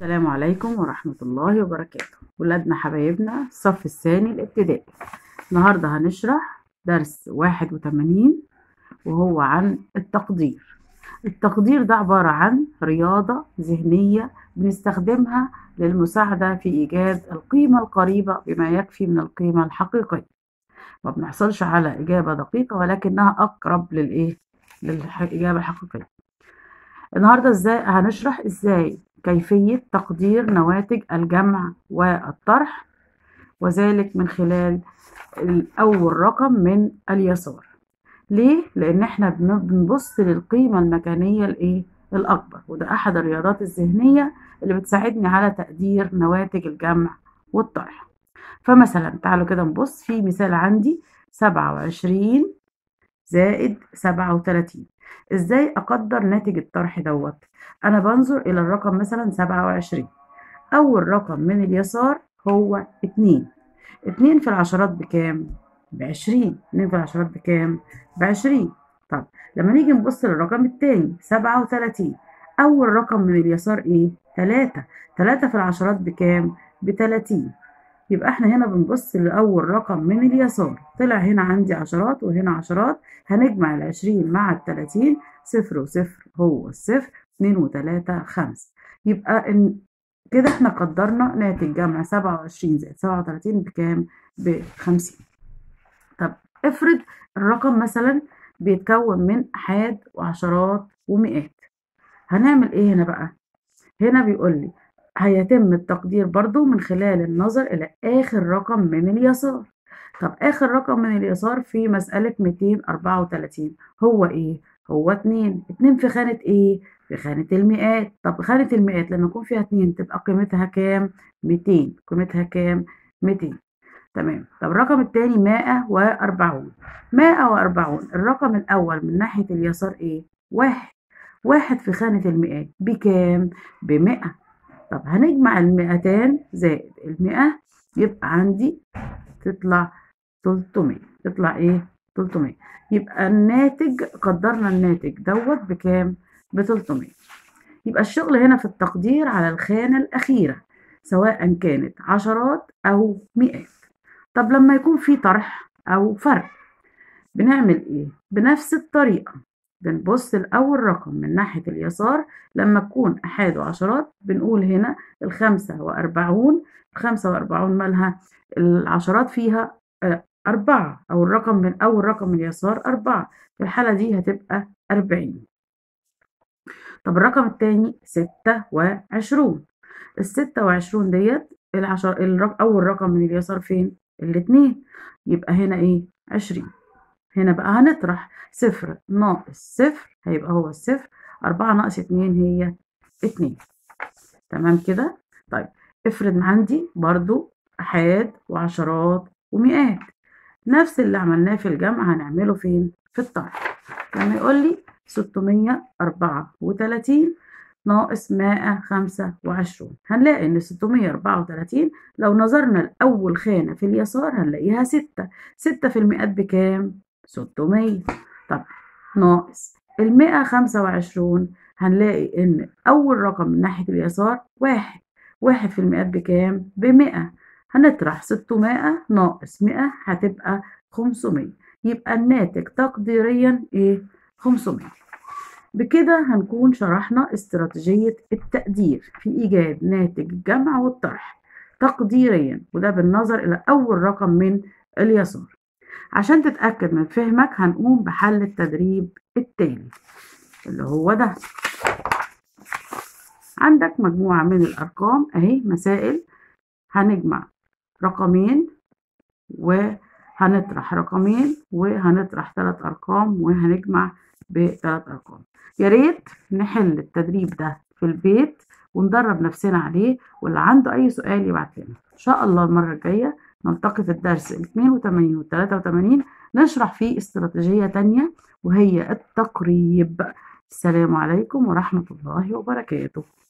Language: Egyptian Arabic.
السلام عليكم ورحمة الله وبركاته ولادنا حبايبنا الصف الثاني الابتدائي النهاردة هنشرح درس واحد وتمانين وهو عن التقدير التقدير ده عبارة عن رياضة ذهنية بنستخدمها للمساعدة في إيجاد القيمة القريبة بما يكفي من القيمة الحقيقية ما بنحصلش على إجابة دقيقة ولكنها أقرب للإيه للإجابة الحقيقية النهاردة إزاي هنشرح إزاي كيفية تقدير نواتج الجمع والطرح وذلك من خلال أول رقم من اليسار ليه؟ لأن احنا بنبص للقيمة المكانية الإيه؟ الأكبر وده أحد الرياضات الذهنية اللي بتساعدني على تقدير نواتج الجمع والطرح فمثلا تعالوا كده نبص في مثال عندي سبعة وعشرين زائد سبعة وتلاتين ازاي اقدر ناتج الطرح دوت انا بنظر الى الرقم مثلا سبعة وعشرين اول رقم من اليسار هو اتنين اتنين في العشرات بكام بعشرين اتنين في العشرات بكام بعشرين طب لما نيجي نبص للرقم التاني سبعة وتلاتين اول رقم من اليسار ايه تلاتة تلاتة في العشرات بكام بتلاتين يبقى احنا هنا بنبص لأول رقم من اليسار طلع هنا عندي عشرات وهنا عشرات هنجمع العشرين مع التلاتين صفر وصفر هو الصفر اتنين وتلاتة خمسة يبقى إن كده احنا قدرنا ناتج جمع سبعة وعشرين زائد سبعة وتلاتين بكام؟ بخمسين طب افرض الرقم مثلا بيتكون من أحاد وعشرات ومئات هنعمل ايه هنا بقى؟ هنا بيقول لي هيتم التقدير برضو من خلال النظر إلى آخر رقم من اليسار طب آخر رقم من اليسار في مسألة 234 هو إيه؟ هو 2 2 في خانة إيه؟ في خانة المئات طب خانة المئات لما يكون فيها 2 تبقى قيمتها كام؟ 200 قيمتها كام؟ 200 تمام طب الرقم التاني 140 140 الرقم الأول من ناحية اليسار إيه؟ واحد واحد في خانة المئات بكام؟ بمئة طب هنجمع المئتان زائد المئة يبقى عندي تطلع تلتمية تطلع ايه تلتمية يبقى الناتج قدرنا الناتج دوت بكام بتلتمية يبقى الشغل هنا في التقدير على الخانة الأخيرة سواء كانت عشرات أو مئات طب لما يكون في طرح أو فرق بنعمل ايه بنفس الطريقة بنبص لأول رقم من ناحية اليسار لما تكون أحاد وعشرات بنقول هنا الخمسة وأربعون الخمسة وأربعون مالها العشرات فيها أربعة أو الرقم من أول رقم من اليسار أربعة في الحالة دي هتبقى أربعين طب الرقم التاني ستة وعشرون الستة وعشرون ديت العشر أول رقم من اليسار فين؟ الاتنين يبقى هنا إيه؟ عشرين هنا بقى هنطرح صفر ناقص صفر هيبقى هو الصفر أربعة ناقص اتنين هي اتنين تمام كده طيب افرض عندي برضو أحاد وعشرات ومئات نفس اللي عملناه في الجمع هنعمله فين في الطرح لما يقول لي ستمية أربعة وتلاتين ناقص مائة خمسة وعشرون هنلاقي إن ستمية أربعة وتلاتين لو نظرنا لأول خانة في اليسار هنلاقيها ستة ستة في المئات بكام؟ ستمية طب ناقص المئة خمسة وعشرون هنلاقي إن أول رقم من ناحية اليسار واحد واحد في المئات بكام؟ بمئة هنطرح ستمائة ناقص مئة هتبقى خمسمية يبقى الناتج تقديريا إيه؟ خمسمية بكده هنكون شرحنا استراتيجية التقدير في إيجاد ناتج الجمع والطرح تقديريا وده بالنظر إلى أول رقم من اليسار عشان تتأكد من فهمك هنقوم بحل التدريب التالي اللي هو ده عندك مجموعة من الأرقام أهي مسائل هنجمع رقمين وهنطرح رقمين وهنطرح ثلاث أرقام وهنجمع بثلاث أرقام يا ريت نحل التدريب ده في البيت وندرب نفسنا عليه واللي عنده أي سؤال يبعت لنا إن شاء الله المرة الجاية نلتقي في الدرس ال 82 وال 83 نشرح فيه استراتيجية تانية وهي التقريب السلام عليكم ورحمة الله وبركاته